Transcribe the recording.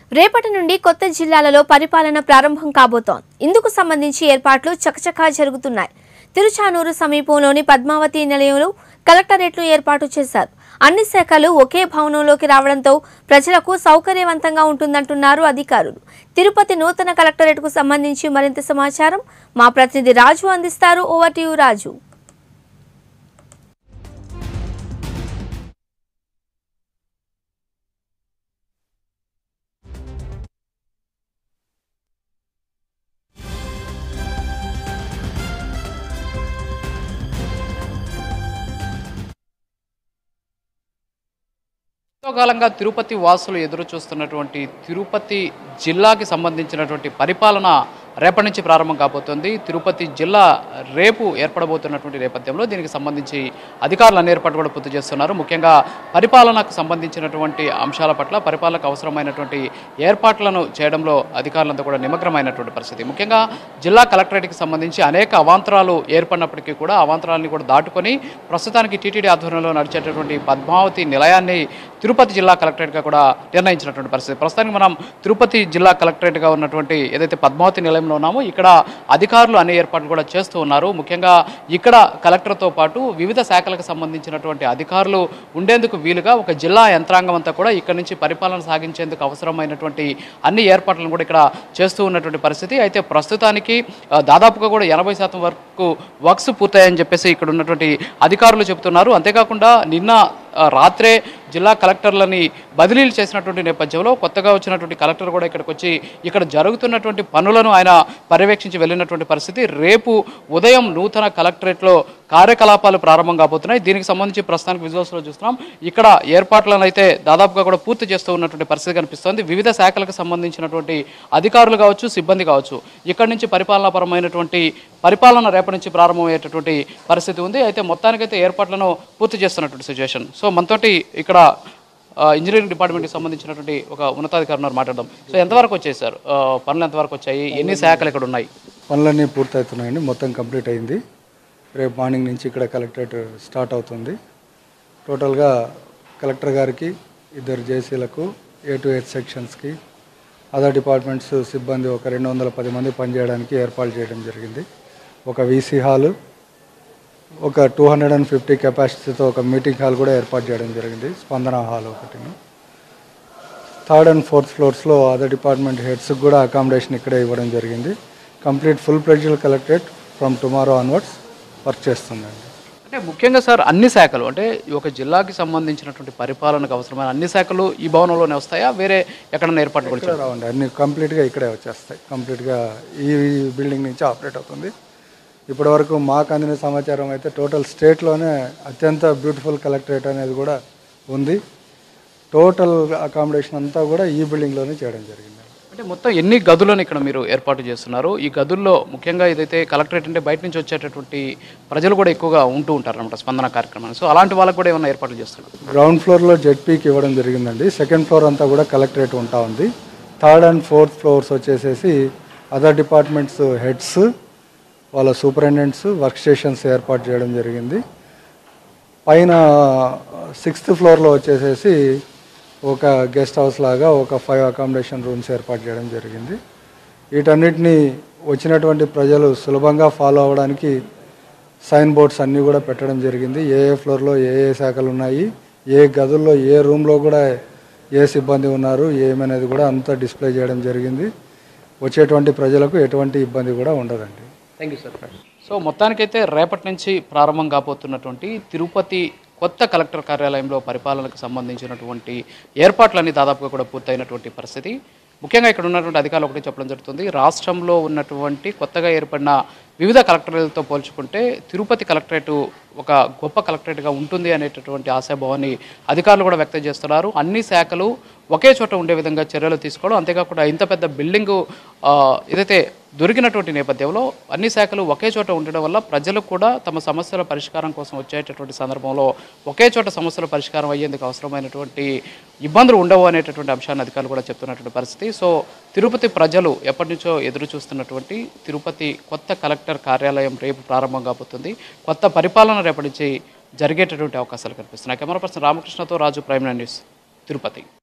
రేపటి నుండి కొత్త జిల్లాలలో పరిపాలన ప్రారంభం కాబోతోంది ఇందుకు సంబంధించి ఏర్పాట్లు చకచకా జరుగుతున్నాయి తిరుచానూరు సమీపంలోని పద్మావతి నిలయంలో కలెక్టరేట్ను ఏర్పాటు చేశారు అన్ని శాఖలు ఒకే భవనంలోకి రావడంతో ప్రజలకు సౌకర్యవంతంగా ఉంటుందంటున్నారు అధికారులు తిరుపతి నూతన కలెక్టరేట్కు సంబంధించి మరింత సమాచారం మా ప్రతినిధి రాజు అందిస్తారు ఓవర్ టు యు, రాజు ఎంతో కాలంగా తిరుపతి వాసులు ఎదురు చూస్తున్నటువంటి తిరుపతి జిల్లాకి సంబంధించినటువంటి పరిపాలన రేపటి నుంచి ప్రారంభం కాబోతోంది తిరుపతి జిల్లా రేపు ఏర్పడబోతున్నటువంటి నేపథ్యంలో దీనికి సంబంధించి అధికారులు అన్ని ఏర్పాటు కూడా పూర్తి చేస్తున్నారు ముఖ్యంగా పరిపాలనకు సంబంధించినటువంటి అంశాల పట్ల పరిపాలనకు అవసరమైనటువంటి ఏర్పాట్లను చేయడంలో అధికారులంతా కూడా నిమగ్నమైనటువంటి పరిస్థితి ముఖ్యంగా జిల్లా కలెక్టరేట్కి సంబంధించి అనేక అవాంతరాలు ఏర్పడినప్పటికీ కూడా అవాంతరాలని కూడా దాటుకొని ప్రస్తుతానికి టీటీడీ ఆధ్వర్యంలో నడిచేటటువంటి పద్మావతి నిలయాన్ని తిరుపతి జిల్లా కలెక్టరేట్గా కూడా నిర్ణయించినటువంటి పరిస్థితి ప్రస్తుతానికి మనం తిరుపతి జిల్లా కలెక్టరేట్గా ఉన్నటువంటి ఏదైతే పద్మావతి నిలయంలో ఉన్నామో ఇక్కడ అధికారులు అన్ని ఏర్పాట్లు కూడా చేస్తూ ఉన్నారు ముఖ్యంగా ఇక్కడ కలెక్టర్తో పాటు వివిధ శాఖలకు సంబంధించినటువంటి అధికారులు ఉండేందుకు వీలుగా ఒక జిల్లా యంత్రాంగం అంతా కూడా ఇక్కడ నుంచి పరిపాలన సాగించేందుకు అవసరమైనటువంటి అన్ని ఏర్పాట్లను కూడా ఇక్కడ చేస్తూ ఉన్నటువంటి పరిస్థితి అయితే ప్రస్తుతానికి ఆ, దాదాపుగా కూడా ఎనభై శాతం వరకు వర్క్స్ పూర్తయ్యాయని చెప్పేసి ఇక్కడ ఉన్నటువంటి అధికారులు చెబుతున్నారు అంతేకాకుండా నిన్న ఆ, రాత్రే జిల్లా కలెక్టర్లని బదిలీలు చేసినటువంటి నేపథ్యంలో కొత్తగా వచ్చినటువంటి కలెక్టర్ కూడా ఇక్కడికి వచ్చి ఇక్కడ జరుగుతున్నటువంటి పనులను ఆయన పర్యవేక్షించి వెళ్ళినటువంటి పరిస్థితి రేపు ఉదయం నూతన కలెక్టరేట్లో కార్యకలాపాలు ప్రారంభం కాబోతున్నాయి దీనికి సంబంధించి ప్రస్తుతానికి విజువల్స్లో చూస్తున్నాం ఇక్కడ ఏర్పాట్లను అయితే దాదాపుగా కూడా పూర్తి చేస్తూ ఉన్నటువంటి పరిస్థితి కనిపిస్తోంది వివిధ శాఖలకు సంబంధించినటువంటి అధికారులు కావచ్చు సిబ్బంది కావచ్చు ఇక్కడి నుంచి పరిపాలనాపరమైనటువంటి పరిపాలన రేపటి నుంచి ప్రారంభమయ్యేటటువంటి పరిస్థితి ఉంది అయితే మొత్తానికైతే ఏర్పాట్లను పూర్తి చేస్తున్నటువంటి సిచ్యువేషన్ సో మనతోటి ఇక్కడ ఆ, ఇంజనీరింగ్ డిపార్ట్మెంట్కి సంబంధించినటువంటి ఒక ఉన్నతాధికారి ఉన్నారు మాట్లాడదాం సో ఎంతవరకు వచ్చేసారు ఆ, పనులు ఎంతవరకు వచ్చాయి ఎన్ని శాఖలు ఇక్కడ ఉన్నాయి పనులన్నీ పూర్తవుతున్నాయండి మొత్తం కంప్లీట్ అయింది రేపు మార్నింగ్ నుంచి ఇక్కడ కలెక్టరేట్ స్టార్ట్ అవుతుంది టోటల్గా కలెక్టర్ గారికి ఇద్దరు జేసీలకు ఏ టు ఎయిట్ సెక్షన్స్కి అదర్ డిపార్ట్మెంట్స్ సిబ్బంది ఒక రెండు వందల పది మంది పనిచేయడానికి ఏర్పాటు చేయడం జరిగింది ఒక వీసీ హాలు ఒక టూ హండ్రెడ్ అండ్ ఫిఫ్టీ కెపాసిటీతో ఒక మీటింగ్ హాల్ కూడా ఏర్పాటు చేయడం జరిగింది స్పందన హాల్ ఒకటిని థర్డ్ అండ్ ఫోర్త్ ఫ్లోర్స్లో అదర్ డిపార్ట్మెంట్ హెడ్స్కి కూడా అకామిడేషన్ ఇక్కడే ఇవ్వడం జరిగింది కంప్లీట్ ఫుల్ ప్రెజల్ collectorate from tomorrow onwards work చేస్తుందండి అంటే ముఖ్యంగా సార్ అన్ని శాఖలు అంటే ఈ ఒక జిల్లాకి సంబంధించినటువంటి పరిపాలనకు అవసరమైన అన్ని శాఖలు ఈ భవనంలోనే వస్తాయా వేరే ఎక్కడైనా ఏర్పాటు కూడా ఇక్కడ రావండి అన్ని కంప్లీట్గా ఇక్కడే వచ్చేస్తాయి కంప్లీట్గా ఈ బిల్డింగ్ నుంచి ఆపరేట్ అవుతుంది ఇప్పటి వరకు మాకు అందిన సమాచారం అయితే టోటల్ స్టేట్లోనే అత్యంత బ్యూటిఫుల్ కలెక్టరేట్ అనేది కూడా ఉంది టోటల్ అకామిడేషన్ అంతా కూడా ఈ బిల్డింగ్లోనే చేయడం జరిగింది అంటే మొత్తం ఎన్ని గదులను ఇక్కడ మీరు ఏర్పాటు చేస్తున్నారు ఈ గదుల్లో ముఖ్యంగా ఏదైతే కలెక్టరేట్ అంటే బయట నుంచి వచ్చేటటువంటి ప్రజలు కూడా ఎక్కువగా ఉంటూ ఉంటారు అనమాట స్పందన కార్యక్రమాన్ని సో అలాంటి వాళ్ళకి కూడా ఏమైనా ఏర్పాట్లు చేస్తున్నారు గ్రౌండ్ ఫ్లోర్లో జెడ్పీకి ఇవ్వడం జరిగిందండి సెకండ్ ఫ్లోర్ అంతా కూడా కలెక్టరేట్ ఉంటా ఉంది థర్డ్ అండ్ ఫోర్త్ ఫ్లోర్స్ వచ్చేసేసి అదర్ డిపార్ట్మెంట్స్ హెడ్స్ వాళ్ళ సూపరింటెండెంట్స్ వర్క్ స్టేషన్స్ ఏర్పాటు చేయడం జరిగింది పైన సిక్స్త్ ఫ్లోర్లో వచ్చేసేసి ఒక గెస్ట్ హౌస్ లాగా ఒక ఫైవ్ అకామిడేషన్ రూమ్స్ ఏర్పాటు చేయడం జరిగింది వీటన్నిటిని వచ్చినటువంటి ప్రజలు సులభంగా ఫాలో అవ్వడానికి సైన్ బోర్డ్స్ అన్నీ కూడా పెట్టడం జరిగింది ఏ ఏ ఫ్లోర్లో ఏ ఏ శాఖలు ఉన్నాయి ఏ గదుల్లో ఏ రూమ్లో కూడా ఏ సిబ్బంది ఉన్నారు ఏమనేది కూడా అంతా డిస్ప్లే చేయడం జరిగింది వచ్చేటువంటి ప్రజలకు ఎటువంటి ఇబ్బంది కూడా ఉండదండి థ్యాంక్ యూ సార్ సో మొత్తానికైతే రేపటి నుంచి ప్రారంభం కాబోతున్నటువంటి తిరుపతి కొత్త కలెక్టర్ కార్యాలయంలో పరిపాలనకు సంబంధించినటువంటి ఏర్పాట్లన్నీ దాదాపుగా కూడా పూర్తయినటువంటి పరిస్థితి ముఖ్యంగా ఇక్కడ ఉన్నటువంటి అధికారులు ఒకటి చెప్పడం జరుగుతుంది రాష్ట్రంలో ఉన్నటువంటి కొత్తగా ఏర్పడిన వివిధ కలెక్టరేట్లతో పోల్చుకుంటే తిరుపతి కలెక్టరేట్ ఒక గొప్ప కలెక్టరేట్గా ఉంటుంది అనేటటువంటి ఆశాభావాన్ని అధికారులు కూడా వ్యక్తం చేస్తున్నారు అన్ని శాఖలు ఒకే చోట ఉండే విధంగా చర్యలు తీసుకోవడం అంతేకాకుండా ఇంత పెద్ద బిల్డింగు ఆ, ఏదైతే దొరికినటువంటి నేపథ్యంలో అన్ని శాఖలు ఒకే చోట ఉండడం వల్ల ప్రజలు కూడా తమ సమస్యల పరిష్కారం కోసం వచ్చేటటువంటి సందర్భంలో ఒకే చోట సమస్యల పరిష్కారం అయ్యేందుకు అవసరమైనటువంటి ఇబ్బందులు ఉండవు అనేటటువంటి అంశాన్ని అధికారులు కూడా చెప్తున్నటువంటి పరిస్థితి సో తిరుపతి ప్రజలు ఎప్పటి నుంచో ఎదురు చూస్తున్నటువంటి తిరుపతి కొత్త కలెక్టర్ కార్యాలయం రేపు ప్రారంభం కాబోతుంది కొత్త పరిపాలన రేపటి నుంచి జరిగేటటువంటి అవకాశాలు కనిపిస్తున్నాయి కెమెరా పర్సన్ రామకృష్ణతో రాజు ప్రైమ్ న్యూస్ తిరుపతి